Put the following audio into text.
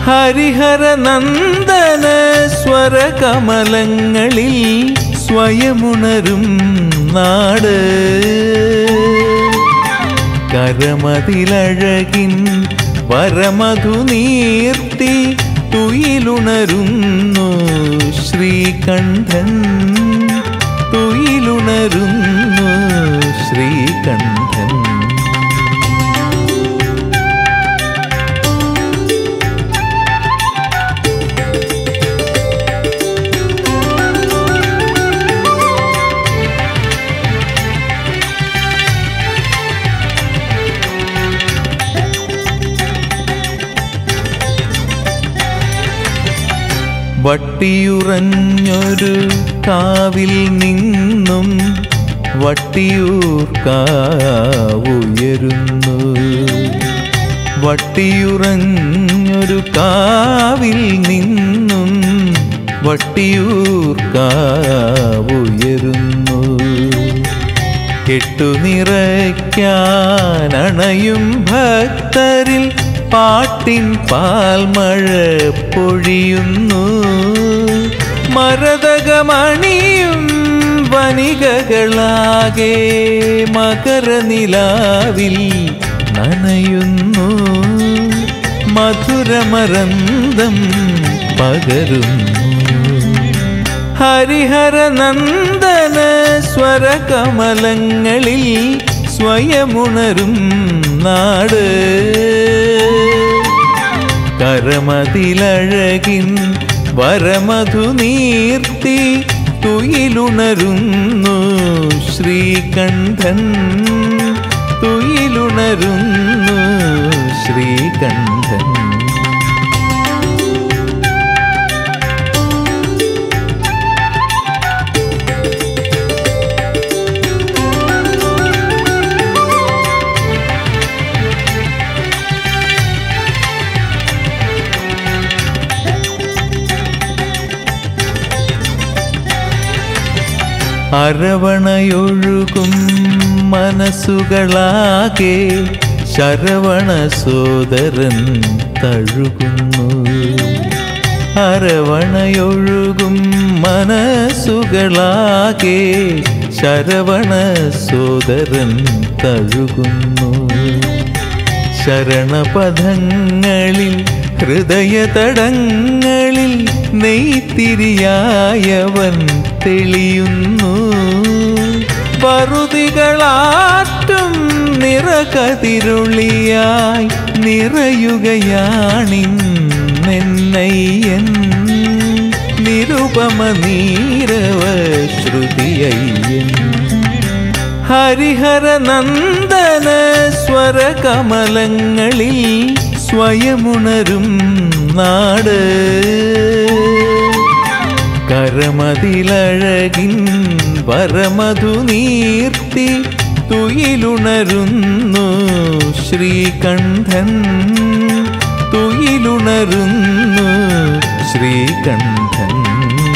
ഹരിഹര നന്ദന സ്വരകമലങ്ങളിൽ സ്വയമുണരും നാട് കരമതിലഴകിൻ വരമധു നീർത്തി തുയിലുണരുന്നു ശ്രീകണ്ഠൻ തുയിലുണരുന്നു ശ്രീകണ്ഠൻ വട്ടിയുറഞ്ഞൊരു കാവിൽ നിന്നും വട്ടിയൂർ കാവുയരുന്നു വട്ടിയുറഞ്ഞൊരു കാവിൽ നിന്നും വട്ടിയൂർ കാവുയരുന്നു കെട്ടുനിറയ്ക്കാനണയും ഭക്തരിൽ പാട്ടിൻ പാൽമഴ പൊഴിയുന്നു മരതകമണിയും വനികകളാകെ മകരനിലാവിൽ നനയുന്നു മധുരമരന്തം പകരുന്നു ഹരിഹര നന്ദന സ്വരകമലങ്ങളിൽ സ്വയമുണരും നാട് കരമതിലഴകിൻ വരമധു നീർത്തി തുയിലുണരുന്നു ശ്രീകണ്ഠൻ തുയിലുണരുന്നു ശ്രീകണ്ഠൻ അരവണയൊഴുകും മനസ്സുകളാകെ ശരവണ സോദരൻ തഴുകുന്നു അരവണയൊഴുകും മനസ്സുകളാകെ ശരവണ സോദരൻ തഴുകുന്നു ശരണപഥങ്ങളിൽ ഹൃദയതടങ്ങളിൽ നെയ്ത്തിരിയായവൻ തെളിയുന്നു പറുതികളാറ്റും നിറകതിരുളിയായി നിറയുകയാണിന്നെന്നയ്യൻ നിരുപമ നീരവ ശ്രുതിയയ്യൻ ഹരിഹര നന്ദന സ്വരകമലങ്ങളിൽ സ്വയമുണരും നാട് കരമതിലഴകിൻ വരമധു നീർത്തി തുയിലുണരുന്നു ശ്രീകണ്ഠൻ തുയിലുണരുന്നു ശ്രീകണ്ഠൻ